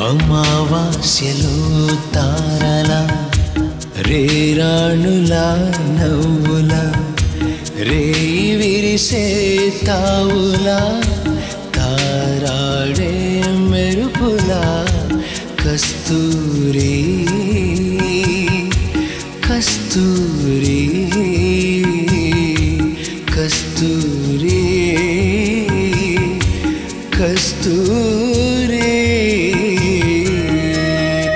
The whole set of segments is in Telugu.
అమావాస్యలో తారల రేరాణుల నవ్వుల రేయి విరిసే తావుల తారాడే మెరుపుల కస్తూరి కస్తూరి కస్తూరి కస్తూరి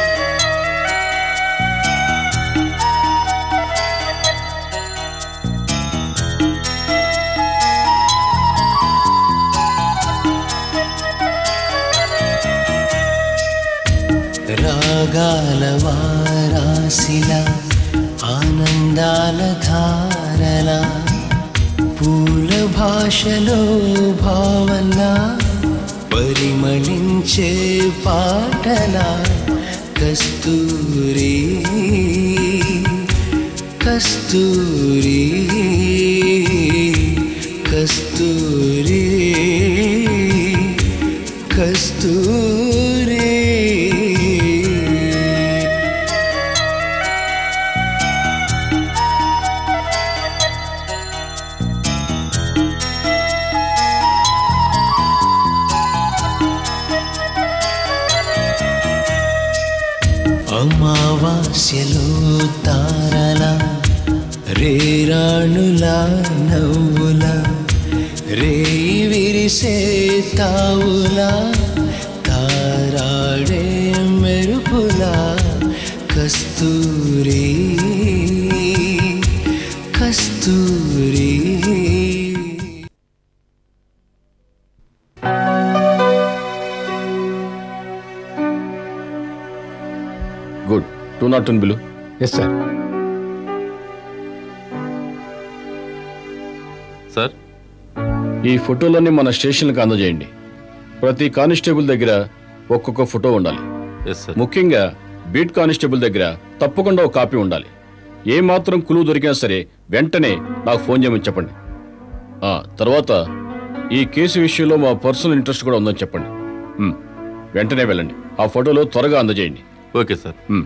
రాగాల వారాసిల ఆనందాల ధారల పూల భాషలో భావన పరిమళించే పాటల కస్తూరి కస్తూరి కస్తూరి కస్తూరి అమావాస్యలో తారల రేరాణుల నవ్వుల రేయి విరిసే తావుల తారాడే మెరుపుల కస్తూరి కస్తూరి గుడ్ టూ నాట్ టెన్ బిలు ఎస్ సార్ సార్ ఈ ఫోటోలన్నీ మన స్టేషన్లకు అందజేయండి ప్రతి కానిస్టేబుల్ దగ్గర ఒక్కొక్క ఫోటో ఉండాలి ఎస్ సార్ ముఖ్యంగా బీట్ కానిస్టేబుల్ దగ్గర తప్పకుండా ఒక కాపీ ఉండాలి ఏ మాత్రం కులువు దొరికినా సరే వెంటనే నాకు ఫోన్ చేయమని చెప్పండి ఆ, తర్వాత ఈ కేసు విషయంలో మా పర్సనల్ ఇంట్రెస్ట్ కూడా ఉందని చెప్పండి మ్, వెంటనే వెళ్ళండి ఆ ఫోటోలు త్వరగా అందజేయండి ఓకే సార్ మ్.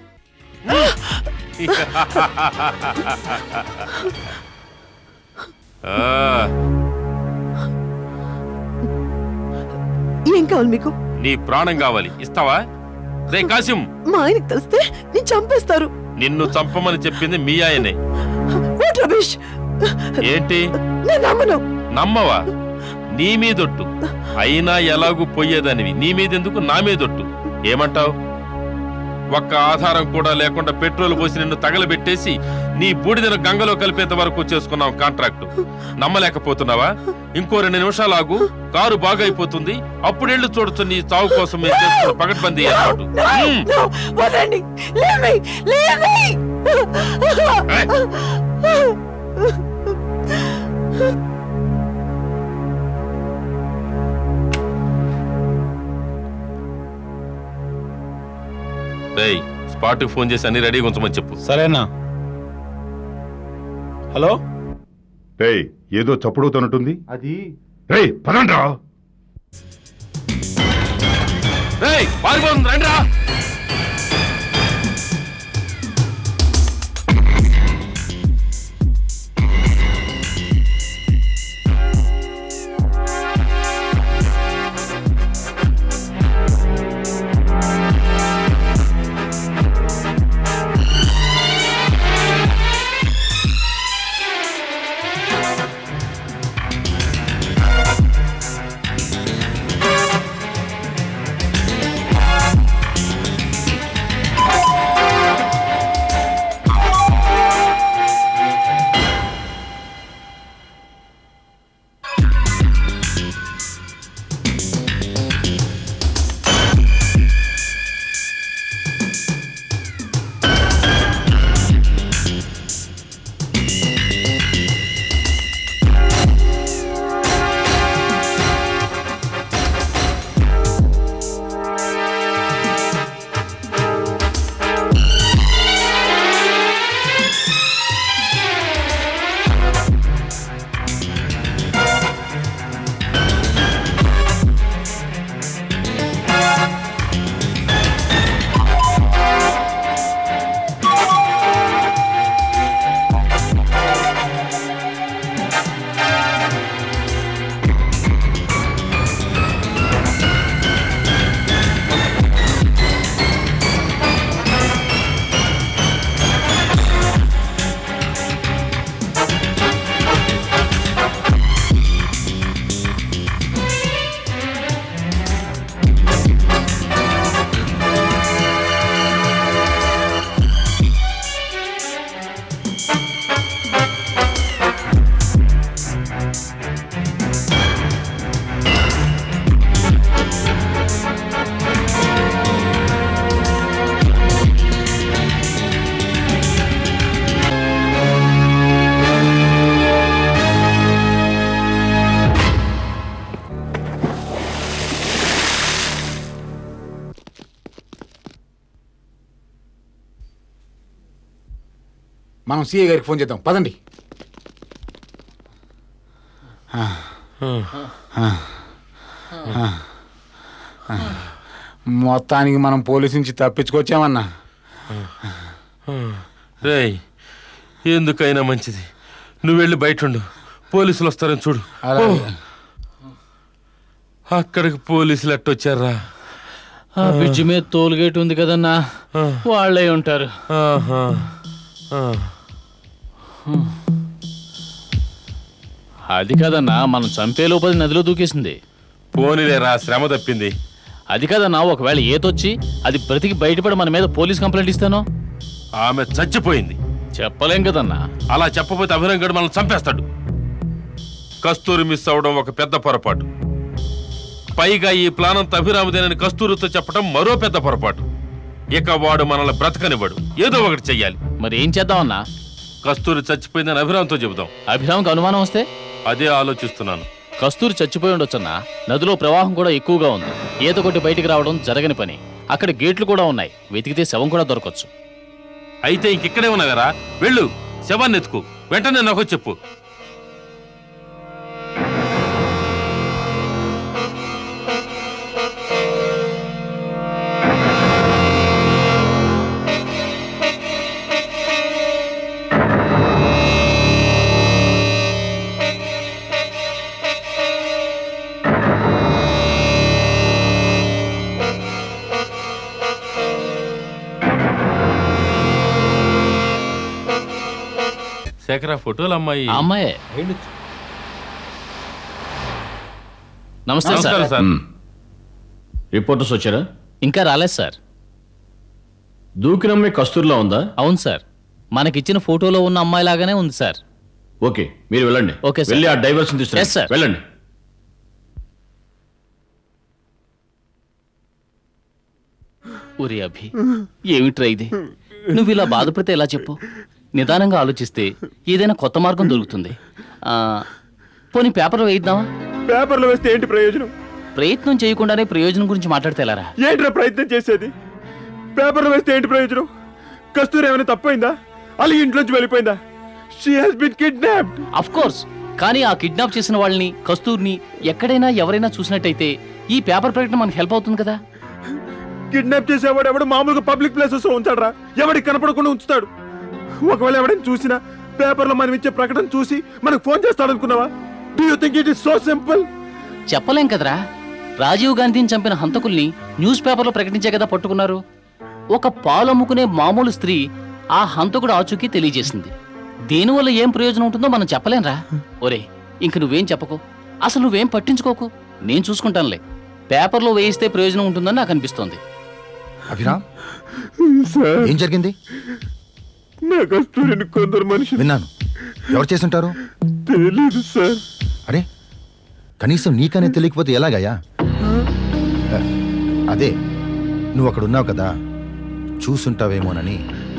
ఆ, ఏం కావాలి మీకు నీ ప్రాణం కావాలి ఇస్తావా రే కాసిం మా ఆయనకి తెలిస్తే నేను చంపేస్తారు నిన్ను చంపమని చెప్పింది మీ ఆయనే వాట్ రమేష్ ఏంటి నేను నమ్మను నమ్మవా నీ మీదొట్టు అయినా ఎలాగూ పోయేదానివి నీ మీదెందుకు నా మీదొట్టు ఏమంటావ్ ఒక్క ఆధారం కూడా లేకుండా పెట్రోల్ పోసి నిన్ను తగలబెట్టేసి నీ బూడిదను గంగలో కలిపేంత వరకు చేసుకున్నాం కాంట్రాక్ట్ నమ్మలేకపోతున్నావా ఇంకో రెండు నిమిషాలు ఆగు కారు బాగైపోతుంది అప్పుడెళ్ళు చూడొచ్చు నీ చావు కోసం మేము చేస్తున్న పగడ్బందీ ఏర్పాటు No, హ్మ్. no, వదలండి Leave me, leave me. రేయ్ స్పాట్ ఫోన్ చేసి అన్ని రెడీగా ఉంచమని చెప్పు సరేనా హలో రేయ్ ఏదో చప్పుడుతున్నట్టుంది అది రేయ్ పదండ్రా రేయ్ పారిపోతుంది రండిరా మనం సిఐ గారికి ఫోన్ చేద్దాం పదండి ఆ. ఆ. ఆ. ఆ. మొత్తానికి మనం పోలీసు నుంచి తప్పించుకొచ్చామన్నా రేయ్ ఎందుకైనా మంచిది నువ్వు వెళ్ళి బయట ఉండు పోలీసులు వస్తారని చూడు అలాగే. ఓ. అక్కడికి పోలీసులు ఎట్టొచ్చారా ఆ బ్రిడ్జి మీద టోల్ గేట్ ఉంది కదన్నా వాళ్ళే ఉంటారు ఆహా. ఆ. అది కదన్నా మనం చంపే లోపల నదిలో దూకేసింది పోనీలేరా శ్రమ తప్పింది అది కదన్నా ఒకవేళ ఏతొచ్చి అది బ్రతికి బయటపడి మన మీద పోలీస్ కంప్లైంట్ ఇస్తానో ఆమె చచ్చిపోయింది చెప్పలేం కదన్నా అలా చెప్పబోతే అభినవ్ గడు మనల్ని చంపేస్తాడు కస్తూరి మిస్ అవడం ఒక పెద్ద పొరపాటు పైగా ఈ ప్లాన్ అంతా అభిరామదేనని కస్తూరితో చెప్పడం మరో పెద్ద పొరపాటు ఇక వాడు మనల్ని బ్రతకనివ్వడు ఏదో ఒకటి చెయ్యాలి మరి ఏం చేద్దామన్నా కస్తూరి చచ్చిపోయిందని అభిరామ్తో చెబుదాం అభిరామ్కి అనుమానం వస్తే అదే ఆలోచిస్తున్నాను కస్తూరి చచ్చిపోయి ఉండొచ్చన్నా నదిలో ప్రవాహం కూడా ఎక్కువగా ఉంది ఈత కొట్టి బయటికి రావడం జరగని పని అక్కడ గేట్లు కూడా ఉన్నాయి వెతికితే శవం కూడా దొరకచ్చు అయితే ఇంకెక్కడే ఉన్నాగారా వెళ్ళు శవాన్ని ఎత్తుకు వెంటనే నాకు చెప్పు శేఖర ఫోటోలు అమ్మాయి ఆ అమ్మాయే నమస్తే సార్ నమస్కారం సార్ రిపోర్టర్స్ వచ్చారా ఇంకా రాలేదు సార్ దూకినమ్మే కస్తూరిలా ఉందా అవును సార్ మనకిచ్చిన ఫోటోలో ఉన్న అమ్మాయి లాగానే ఉంది సార్ ఓకే మీరు వెళ్ళండి ఓకే, సార్. వెళ్ళి ఆ డైవర్షన్ Yes, తీసుకురండి sir. వెళ్ళండి ఊరి అభి ఏమిట్రా ఇది నువ్వు ఇలా బాధపడితే ఎలా చెప్పు నిదానంగా ఆలోచిస్తే ఏదైనా కొత్త మార్గం దొరుకుతుంది ఆ, పోనీ పేపర్ వేయిద్దామా పేపర్లో వేస్తే ఏంటి ప్రయోజనం ప్రయత్నం చేయకుండానే ప్రయోజనం గురించి మాట్లాడితే ఎలారా ఏంట్రా ప్రయత్నం చేసేది పేపర్లో వేస్తే ఏంటి ప్రయోజనం కస్తూరి ఏమైనా తప్పైందా అలాగే ఇంట్లోంచి వెళ్ళిపోయిందా she has been kidnapped of course కానీ ఆ కిడ్నాప్ చేసిన వాళ్ళని కస్తూర్ని ఎక్కడైనా ఎవరైనా చూసినట్టయితే ఈ పేపర్ ప్రకటన మనకు హెల్ప్ అవుతుంది కదా కిడ్నాప్ చేసేవాడు ఎవడు మామూలుగా పబ్లిక్ ప్లేసెస్ లో ఉంచాడు రా ఎవడికి కనపడకుండా ఉంచుతాడు ఒకవేళ ఎవడైనా చూసినా పేపర్లో మనం ఇచ్చే ప్రకటన చూసి మనకు ఫోన్ చేస్తాడు అనుకున్నావా do you think it is so simple చెప్పలేం కదరా రాజీవ్ గాంధీని చంపిన హంతకుల్ని న్యూస్ పేపర్లో ప్రకటించే కదా పట్టుకున్నారు ఒక పాలు అమ్ముకునే మామూలు స్త్రీ ఆ హంతకుడు ఆచూకీ తెలియజేసింది దీనివల్ల ఏం ప్రయోజనం ఉంటుందో మనం చెప్పలేంరా ఒరే ఇంక నువ్వేం చెప్పకు అసలు నువ్వేం పట్టించుకోకు నేను చూసుకుంటానులే పేపర్లో వేయిస్తే ప్రయోజనం ఉంటుందని నాకు అనిపిస్తోంది అభిరామ్ సార్ ఏం జరిగింది నా కస్తూరిని కొందరు మనుషులు విన్నాను ఎవరు చేసుంటారు తెలీదు సార్ అరే కనీసం నీకనే తెలియకపోతే ఎలాగయ్యా అ, అదే నువ్వు అక్కడ ఉన్నావు కదా చూసుంటావేమోనని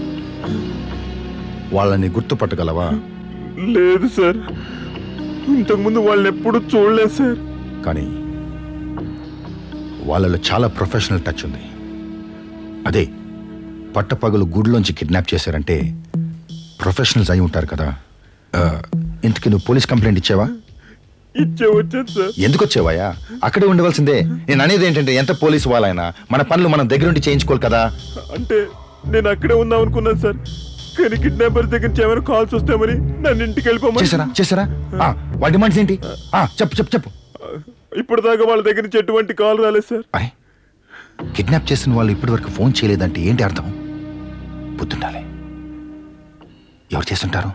వాళ్ళని గుర్తుపట్టగలవా లేదు సార్ ఇంతకుముందు వాళ్ళని ఎప్పుడు చూడలేదు సార్ కానీ వాళ్ళలో చాలా ప్రొఫెషనల్ టచ్ ఉంది అదే పట్టపగలు గుడిలోంచి కిడ్నాప్ చేశారంటే ప్రొఫెషనల్స్ అయి ఉంటారు కదా ఆ, ఇంతకీ నువ్వు పోలీస్ కంప్లైంట్ ఇచ్చావా ఇచ్చే వచ్చాను సార్ ఎందుకు వచ్చావయ్యా అక్కడే ఉండవలసిందే నేను అనేది ఏంటంటే ఎంత పోలీసు వాళ్ళైనా మన పనులు మనం దగ్గరుండి చేయించుకోవాలి కదా అంటే నేను అక్కడే ఉందాం అనుకున్నాను సార్ కానీ కిడ్నాపర్ దగ్గర నుంచి ఏమైనా కాల్స్ వస్తామని నన్ను ఇంటికి వెళ్ళిపోమని చేశారా చేశారా ఆ, వాడి డిమాండ్స్ ఏంటి ఆ, చెప్పు చెప్పు చెప్పు ఇప్పుడు దాకా వాళ్ళ దగ్గర నుంచి ఎటువంటి కాల్ రాలేదు సార్ అరే కిడ్నాప్ చేసిన వాళ్ళు ఇప్పటి వరకు ఫోన్ చేయలేదంటే ఏంటి అర్థం బుద్ధుండాలి ఎవరు చేస్తుంటారు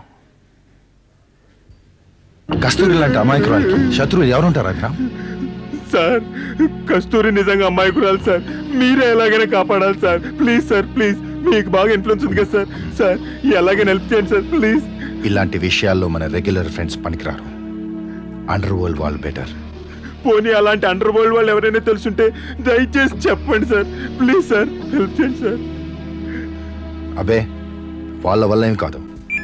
కస్తూరి లాంటి అమాయకురాలకి శత్రువులు ఎవరుంటారు అభిరామ్ సార్ కస్తూరి నిజంగా అమ్మాయికురాలు సార్ మీరే ఎలాగైనా కాపాడాలి సార్ ప్లీజ్ సార్ ప్లీజ్ మీకు బాగా ఇన్ఫ్లుయెన్స్ ఉంది కదా సార్ సార్ ఎలాగైనా హెల్ప్ చేయండి సార్ ప్లీజ్ ఇలాంటి విషయాల్లో మన రెగ్యులర్ ఫ్రెండ్స్ పనికిరారు అండర్ వరల్డ్ వాళ్ళు బెటర్ పోనీ అలాంటి అండర్ వరల్డ్ వాళ్ళు ఎవరైనా తెలుసుంటే దయచేసి చెప్పండి సార్ ప్లీజ్ సార్ హెల్ప్ చేయండి సార్ అబే వాళ్ళ వల్ల ఏం కాదు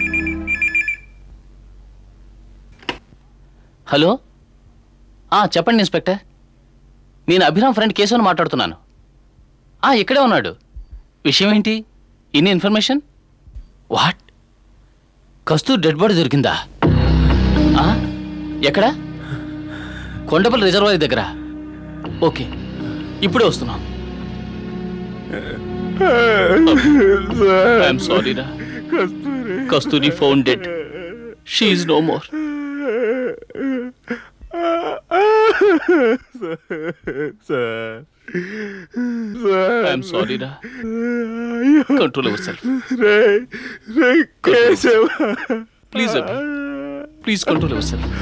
హలో ఆ, చెప్పండి ఇన్స్పెక్టర్ నేను అభిరామ్ ఫ్రెండ్ కేశవని మాట్లాడుతున్నాను ఆ, ఇక్కడే ఉన్నాడు విషయం ఏంటి ఇన్ని information what Kasturi dead body దొరికిందా ఆ? ఎక్కడ కొండపల్లి రిజర్వాయర్ దగ్గర ఓకే ఇప్పుడే వస్తున్నాం ఐఎమ్ సారీ రా Kasturi phone dead she's no more sir I'm sorry రా కంట్రోల్ అవర్ సెల్ఫ్ రే రే Keshava please Abhi please control yourself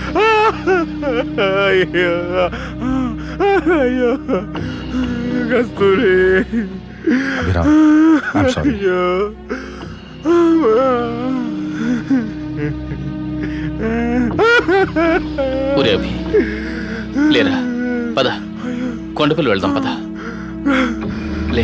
అయ్యో అయ్యో కస్తూరి అభిరామ్ ఐఎమ్ సారీ అయ్యో ఒరే అభి లేరా పద కొండపల్లి వెళ్దాం పద లే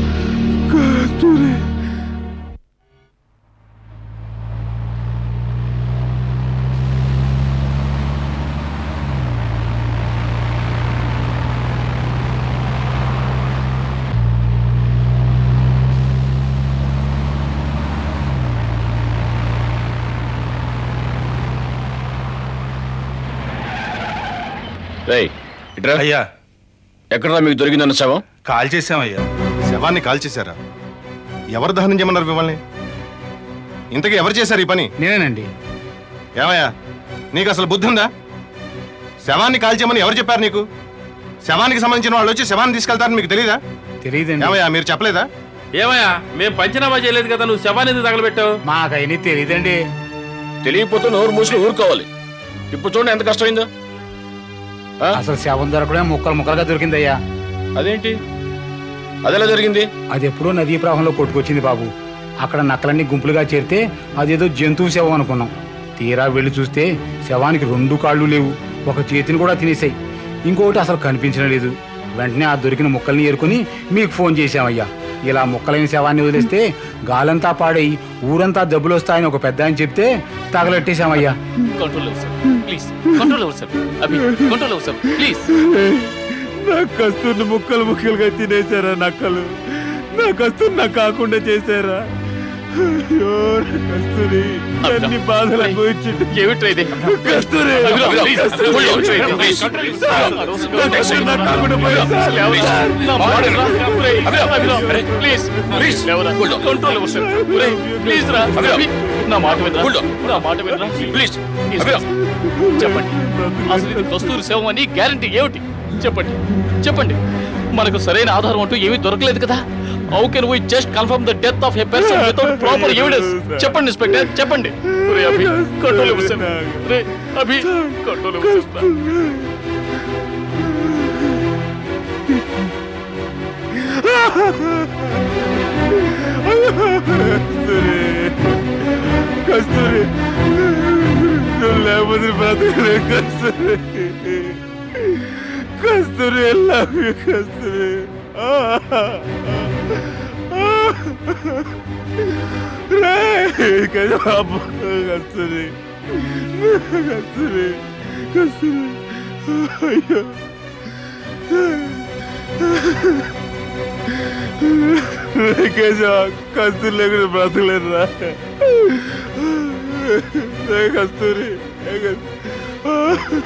రేయ్ ఇట్రా అయ్యా ఎక్కడరా మీకు దొరికిందన్న శవం కాల్ చేసామయ్యా శవాన్ని కాల్ చేశారా ఎవరు దహనం చేయమన్నారు మిమ్మల్ని ఇంతకీ ఎవరు చేశారు ఈ పని నేనేనండి ఏమయ్యా నీకు అసలు బుద్ధి ఉందా శవాన్ని కాల్ చేయమని ఎవరు చెప్పారు నీకు శవానికి సంబంధించిన వాళ్ళు వచ్చి శవాన్ని తీసుకెళ్తారని మీకు తెలియదా తెలియదండి ఏమయ్యా మీరు చెప్పలేదా ఏమయ్యా మేము పంచనామా చేయలేదు కదా నువ్వు శవాన్ని ఎందుకు తగలబెట్టావు మాకైనా తెలియదండి తెలియకపోతే నోరు మూసులు ఊరుకోవాలి ఇప్పుడు చూడండి ఎంత కష్టమైందో ఆ? అసలు శవం దొరకడమే ముక్కలు ముక్కలుగా దొరికిందయ్యా అదేంటి అదెలా జరిగింది అది ఎప్పుడో నదీ ప్రవాహంలో కొట్టుకొచ్చింది బాబు అక్కడ నక్కలన్నీ గుంపులుగా చేరితే అదేదో జంతువు శవం అనుకున్నాం తీరా వెళ్ళి చూస్తే శవానికి రెండు కాళ్ళు లేవు ఒక చేతిని కూడా తినేసాయి ఇంకొకటి అసలు కనిపించడం లేదు వెంటనే ఆ దొరికిన ముక్కల్ని ఏరుకుని మీకు ఫోన్ చేశామయ్యా ఇలా ముక్కలైన శవాన్ని వదిలేస్తే గాలంతా పాడై ఊరంతా జబ్బులు వస్తాయని ఒక పెద్ద ఆయన చెప్తే తగలెట్టేశామయ్యా control yourself please control yourself Abhi control yourself please నా కస్తూరిని ముక్కలు ముక్కలుగా తినేశారా నక్కలు నా కస్తూరి నాకు కాకుండా చేశారా అయ్యో నా కస్తూరి అన్ని బాధలు అనుభవించుంటే ఏమిట్రా ఇది కస్తూరి Abhiram, please, Kasturi, hold on, wait, please. నా కస్తూరి నాకు కాకుండా పోయింది సార్. నా మాట వినరా? ఒరేయ్, అభిరామ్, ప్లీజ్, ప్లీజ్, లేవరా. Control yourself. ఒరేయ్, ప్లీజ్ రా. అభి, నా మాట వినరా? నా మాట వినరా? ప్లీజ్, ప్లీజ్, చెప్పండి అసలు ఇది కస్తూరి శవం అని గ్యారంటీ ఏమిటి చెప్పండి చెప్పండి మనకు సరైన ఆధారం అంటూ ఏమీ దొరకలేదు కదా how can we just confirm the death of a person without proper evidence చెప్పండి ఇన్స్పెక్టర్ చెప్పండి రే అభి కంట్రోల్ అవర్ సెల్ఫ్ రే Abhi control yourself Kasturi Kasturi నువ్వు లేకపోతే బ్రతకలే కస్తూరి కస్తూరి లవ్ యూ కస్తూరి రే కస్తూరి కస్తూరి కస్తూరి అయ్యో కేశవ కస్తూరి లేకుండా బ్రతకలేరు రా ఏ కస్తూరి ఏ కస్తూరి.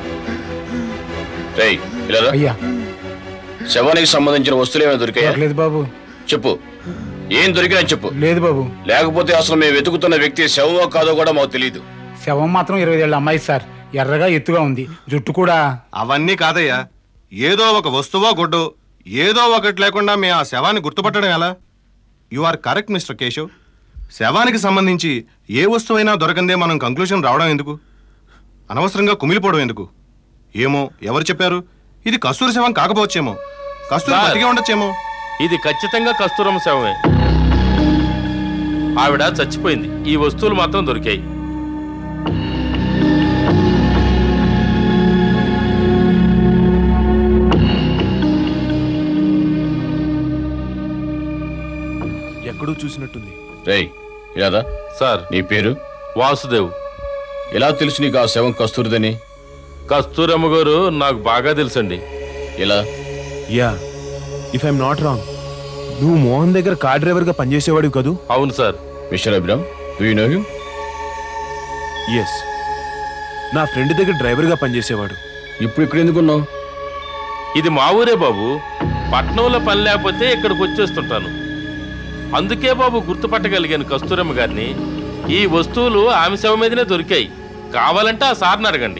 రేయ్ ఇలా రా. అయ్యా శవానికి సంబంధించిన వస్తువులు ఏమైనా దొరికాయా దొరకలేదు బాబు చెప్పు ఏం దొరికినా చెప్పు లేదు బాబు లేకపోతే అసలు మేము వెతుకుతున్న వ్యక్తి శవమో కాదో కూడా మాకు తెలియదు శవం మాత్రం ఇరవై ఏళ్ళ అమ్మాయి సార్ ఎర్రగా ఎత్తుగా ఉంది జుట్టు కూడా అవన్నీ కాదయ్యా ఏదో ఒక వస్తువో గుడ్డో ఏదో ఒకటి లేకుండా మేము ఆ శవాన్ని గుర్తుపట్టడం ఎలా you are correct mister Keshav శవానికి సంబంధించి ఏ వస్తువైనా దొరకందే మనం కంక్లూషన్ రావడం ఎందుకు అనవసరంగా కుమిలిపోవడం ఎందుకు ఏమో ఎవరు చెప్పారు ఇది కస్తూరి శవం కాకపోవచ్చేమో కస్తూరి సార్. బతికే ఉండొచ్చేమో ఇది ఖచ్చితంగా కస్తూరమ్మ శవమే ఆవిడ చచ్చిపోయింది ఈ వస్తువులు మాత్రం దొరికాయి ఎక్కడో చూసినట్టుంది రేయ్ ఇలాదా సార్ నీ పేరు వాసుదేవ్ ఎలా తెలుసు నీకు ఆ శవం కస్తూరిదని కస్తూరమ్మ గారు నాకు బాగా తెలుసండి ఎలా yeah if I'm not wrong నువ్వు మోహన్ దగ్గర కార్ డ్రైవర్ గా పనిచేసేవాడివి కదూ అవును sir mister Abhiram do you know him yes నా ఫ్రెండ్ దగ్గర డ్రైవర్గా పనిచేసేవాడు ఇప్పుడు ఇక్కడ ఎందుకున్నావు ఇది మా ఊరే బాబు పట్నంలో పని లేకపోతే ఇక్కడికి వచ్చేస్తుంటాను అందుకే బాబు గుర్తుపట్టగలిగాను కస్తూరమ్మ గారిని ఈ వస్తువులు ఆమె శవ మీదనే దొరికాయి కావాలంటే ఆ సార్ని అడగండి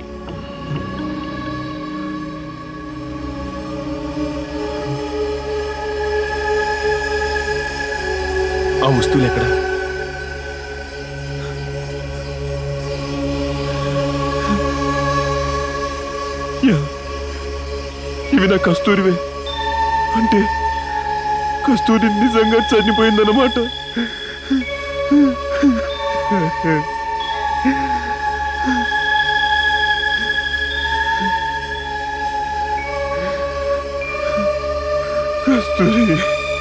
ఆ వస్తువులు ఎక్కడ యా, ఇవి నా కస్తూరివే అంటే కస్తూరి నిజంగా చనిపోయిందన్నమాట కస్తూరి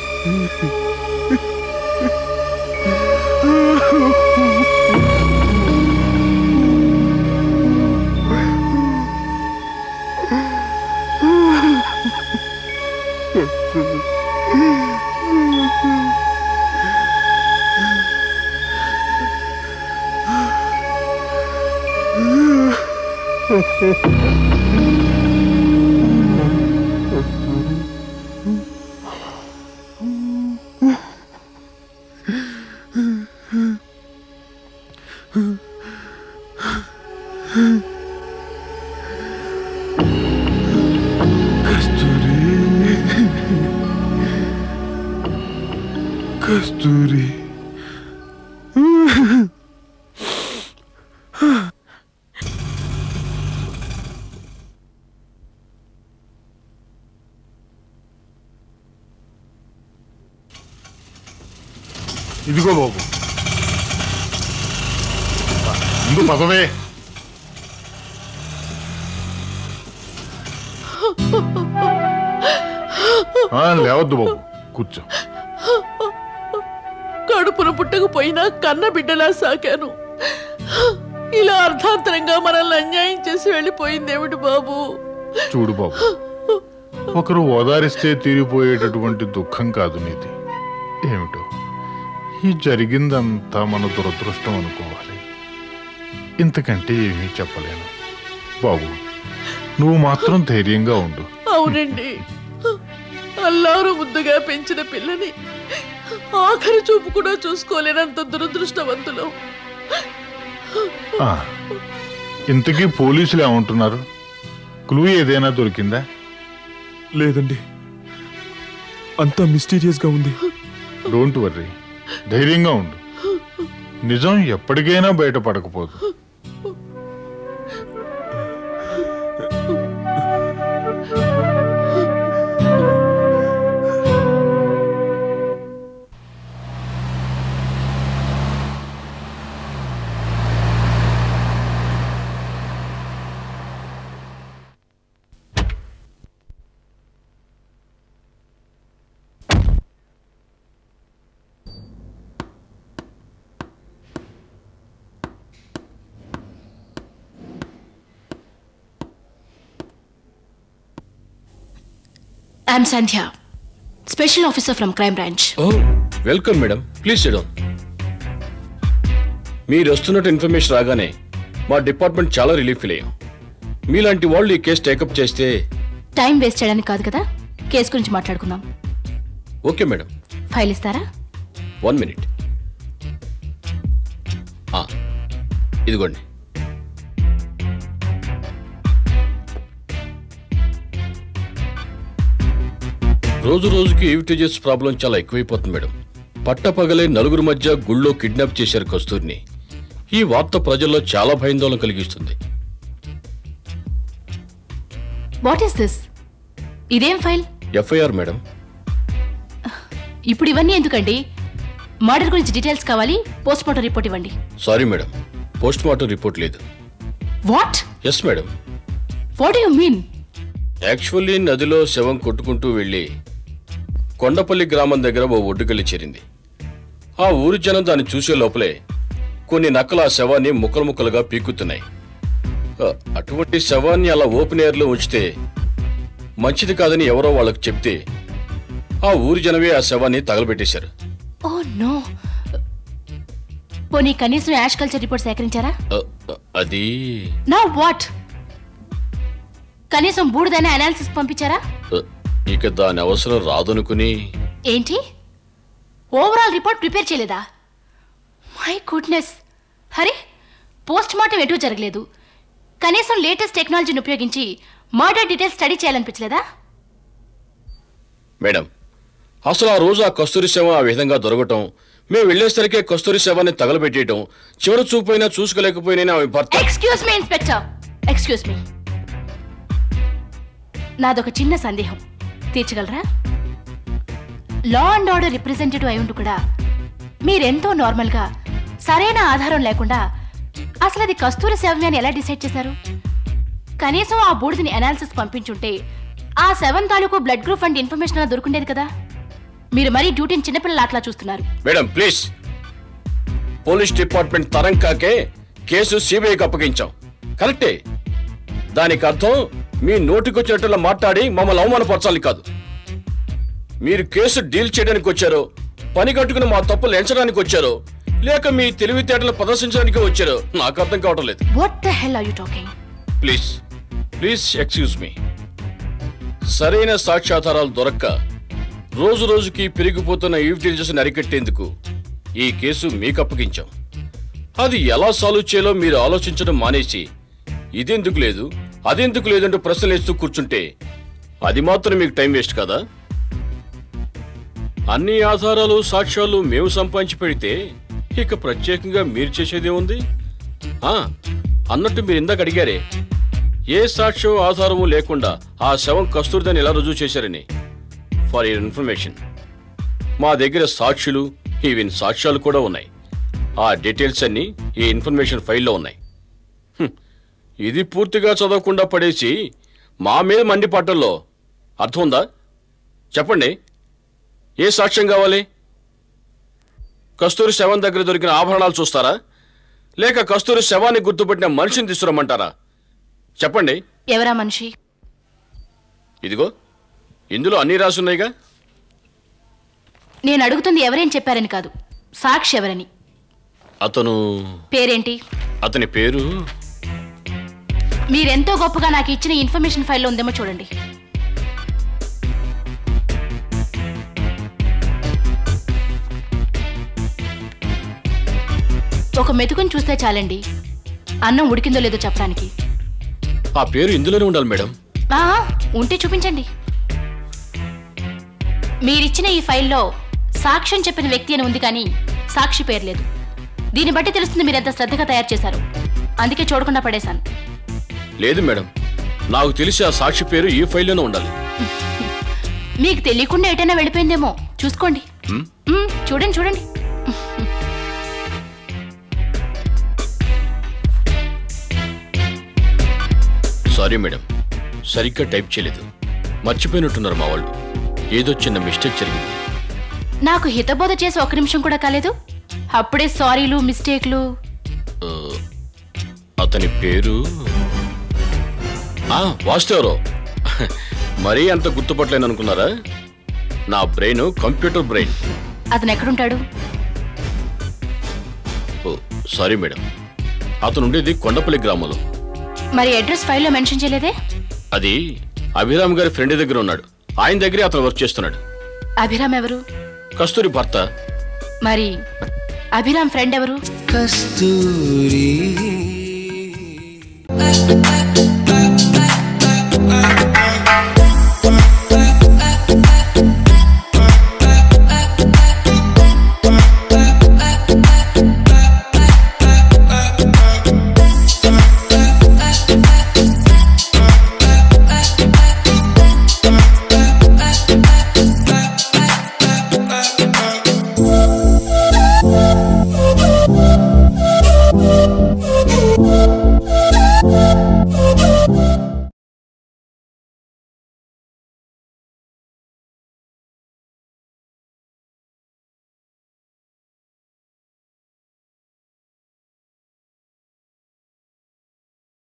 కస్తూరి కస్తూరి ఇదిగో బాబు ముందు పదవే ఆ, లేవద్దు బాబు కూర్చో కడుపున పుట్టకపోయినా కన్న బిడ్డలా సాకాను ఇలా అర్ధాంతరంగా మనల్ని అన్యాయం చేసి వెళ్ళిపోయిందేమిటి బాబు చూడు బాబు ఒకరు ఓదారిస్తే తీరిపోయేటటువంటి దుఃఖం కాదు నీది ఏమిటో ఈ జరిగిందంతా మన దురదృష్టం అనుకోవాలి ఇంతకంటే ఏమీ చెప్పలేను బాబు నువ్వు మాత్రం ధైర్యంగా ఉండు అవునండి అల్లారు ముద్దుగా పెంచిన పిల్లని ఆఖరి చూపు కూడా చూసుకోలేనంత దురదృష్టవంతులు ఆ, ఇంతకీ పోలీసులు ఏమంటున్నారు క్లూ ఏదైనా దొరికిందా లేదండి అంతా మిస్టీరియస్ గా ఉంది డోంట్ వర్రీ ధైర్యంగా ఉండు నిజం ఎప్పటికైనా బయటపడకపోదు I'm Sandhya special officer from crime branch oh welcome madam please sit down మీరు వస్తున్నట్టు ఇన్ఫర్మేషన్ రాగానే మా డిపార్ట్మెంట్ చాలా రిలీఫ్ ఫీల్ అయ్యాం మీలాంటి వాళ్ళు ఈ కేసు టేకప్ చేస్తే టైం వేస్ట్ చేయడానికి కాదు కదా కేసు గురించి మాట్లాడుకుందాం ఓకే మేడం ఫైల్ ఇస్తారా వన్ మినిట్ ఇదిగోండి రోజు రోజుకి ఈవిటేజెస్ ప్రాబ్లం చాలా ఎక్కువైపోతుంది మేడం పట్టపగలే నలుగురు మధ్య గుళ్ళో కిడ్నాప్ చేశారు కస్తూరిని ఈ వార్త ప్రజల్లో చాలా భయాందోళన కలిగిస్తుంది వాట్ ఈస్ దిస్ ఇదేం ఫైల్ ఎఫ్ఐఆర్ మేడం ఇప్పుడు ఇవన్నీ ఎందుకండి మర్డర్ గురించి డీటెయిల్స్ కావాలి పోస్ట్ మార్టం రిపోర్ట్ ఇవ్వండి sorry madam post mortem report లేదు what yes madam what you mean actually నదిలో శవం కొట్టుకుంటూ వెళ్ళి కొండపల్లి గ్రామం దగ్గర ఓ ఒడ్డుకెళ్ళి చేరింది ఆ ఊరి జనం దాన్ని చూసే లోపలే కొన్ని నక్కలు ఆ శవాన్ని ముక్కలు ముక్కలుగా పీక్కుతున్నాయి ఆ, అటువంటి శవాన్ని అలా ఓపెన్ ఎయిర్లో ఉంచితే మంచిది కాదని ఎవరో వాళ్ళకి చెప్తే ఆ ఊరి జనమే ఆ శవాన్ని తగలబెట్టేశారు ఓ నో పోనీ కనీసం యాష్ కల్చర్ రిపోర్ట్ సేకరించారా అ, అ, అది నా వాట్ కనీసం బూడిదైన అనాలిసిస్ పంపించారా అ, ఇక దాని అవసరం రాదనుకుని ఏంటి ఓవరాల్ రిపోర్ట్ ప్రిపేర్ చేయలేదా మై గుడ్నెస్ హరే పోస్ట్ మార్టం ఎటు జరగలేదు కనీసం లేటెస్ట్ టెక్నాలజీని ఉపయోగించి మర్డర్ డీటెయిల్స్ స్టడీ చేయాలనిపించలేదా మేడం అసలు ఆ రోజు ఆ కస్తూరి శవం ఆ విధంగా దొరకటం మేము వెళ్ళేసరికి కస్తూరి శవాన్ని తగలబెట్టేయటం చివరి చూపైనా చూసుకోలేకపోయినా ఆమె భర్త excuse me inspector excuse me నాదొక చిన్న సందేహం తీర్చగలరా లా అండ్ ఆర్డర్ రిప్రజెంటేటివ్ అయి ఉండి కూడా మీరెంతో నార్మల్గా సరైన ఆధారం లేకుండా అసలు అది కస్తూరి శవమే అని ఎలా డిసైడ్ చేశారు కనీసం ఆ బూడిదని అనాలిసిస్ పంపించుంటే ఆ సెవెన్ తాలూకు బ్లడ్ గ్రూప్ అండ్ ఇన్ఫర్మేషన్ అలా దొరుకుండేది కదా మీరు మరీ డ్యూటీని చిన్నపిల్లల అట్లా చూస్తున్నారు మేడం ప్లీజ్ పోలీస్ డిపార్ట్మెంట్ తరం కాకే కేసు సిబిఐకి అప్పగించాం కరెక్టే దానికి అర్థం మీ నోటికొచ్చినట్టులా మాట్లాడి మమ్మల్ని అవమానపరచాలి కాదు మీరు కేసు డీల్ చేయడానికి వచ్చారో పని కట్టుకుని మా తప్పులు ఎంచడానికి వచ్చారో లేక మీ తెలివితేటలు ప్రదర్శించడానికి వచ్చారో నాకు అర్థం కావటం లేదు what the hell are you talking please please excuse me సరైన సాక్ష్యాధారాలు దొరక్క రోజు రోజుకి పెరిగిపోతున్న ఈవిటెలిజెన్స్ అరికట్టేందుకు ఈ కేసు మీకు అప్పగించాం అది ఎలా సాల్వ్ చేయాలో మీరు ఆలోచించడం మానేసి ఇదెందుకు లేదు అదెందుకు లేదంటూ ప్రశ్నలు వేస్తూ కూర్చుంటే అది మాత్రం మీకు టైం వేస్ట్ కదా అన్ని ఆధారాలు సాక్ష్యాలు మేము సంపాదించి పెడితే ఇక ప్రత్యేకంగా మీరు చేసేదే ఉంది ఆ, అన్నట్టు మీరు ఇందాక అడిగారే ఏ సాక్ష్యం ఆధారము లేకుండా ఆ శవం కస్తూరిదని ఎలా రుజువు చేశారని ఫర్ యర్ ఇన్ఫర్మేషన్ మా దగ్గర సాక్షులు ఈవెన్ సాక్ష్యాలు కూడా ఉన్నాయి ఆ డీటెయిల్స్ అన్ని ఈ ఇన్ఫర్మేషన్ ఫైల్లో ఉన్నాయి హ్మ్. ఇది పూర్తిగా చదవకుండా పడేసి మా మీద మండిపట్టంలో అర్థం ఉందా చెప్పండి ఏ సాక్ష్యం కావాలి కస్తూరి శవం దగ్గర దొరికిన ఆభరణాలు చూస్తారా లేక కస్తూరి శవాన్ని గుర్తుపట్టిన మనిషిని తీసుకురమ్మంటారా చెప్పండి ఎవరా మనిషి ఇదిగో ఇందులో అన్ని రాసున్నాయిగా నేను అడుగుతుంది ఎవరేం చెప్పారని కాదు సాక్షి ఎవరని అతను పేరేంటి అతని పేరు మీరెంతో గొప్పగా నాకు ఇచ్చిన ఇన్ఫర్మేషన్ ఫైల్లో ఉందేమో చూడండి ఒక మెతుకుని చూస్తే చాలండి అన్నం ఉడికిందో లేదో చెప్పడానికి ఆ పేరు ఇందులోనే ఉండాలి మేడం ఆ, ఉంటే చూపించండి మీరిచ్చిన ఈ ఫైల్లో సాక్ష్యం చెప్పిన వ్యక్తి అని ఉంది కానీ సాక్షి పేరు లేదు దీన్ని బట్టి తెలుస్తుంది మీరు ఎంత శ్రద్ధగా తయారు చేశారు అందుకే చూడకుండా పడేశాను లేదు మేడం నాకు తెలిసి ఆ సాక్షి పేరు ఈ ఫైల్లోనే ఉండాలి మీకు తెలియకుండా ఎటైనా వెళ్ళిపోయిందేమో చూసుకోండి హ్మ్? మ్మ్, చూడండి చూడండి సారీ మేడం సరిగ్గా టైప్ చేయలేదు మర్చిపోయినట్టున్నారు మా వాళ్ళు ఏదో చిన్న మిస్టేక్ జరిగింది నాకు హితబోధ చేసి ఒక నిమిషం కూడా కాలేదు అప్పుడే సారీలు మిస్టేక్లు ఆ, అతని పేరు ఆ వాస్తవరావు మరీ అంత గుర్తుపట్టలేను అనుకున్నారా నా బ్రెయిన్ కంప్యూటర్ బ్రెయిన్ అతను ఎక్కడుంటాడు ఓ సారీ మేడం అతను ఉండేది కొండపల్లి గ్రామంలో మరి అడ్రస్ ఫైల్లో మెన్షన్ చేయలేదే అది అభిరామ్ గారి ఫ్రెండ్ దగ్గర ఉన్నాడు ఆయన దగ్గరే అతను వర్క్ చేస్తున్నాడు అభిరామ్ ఎవరు కస్తూరి భర్త మరి అభిరామ్ ఫ్రెండ్ ఎవరు కస్తూరి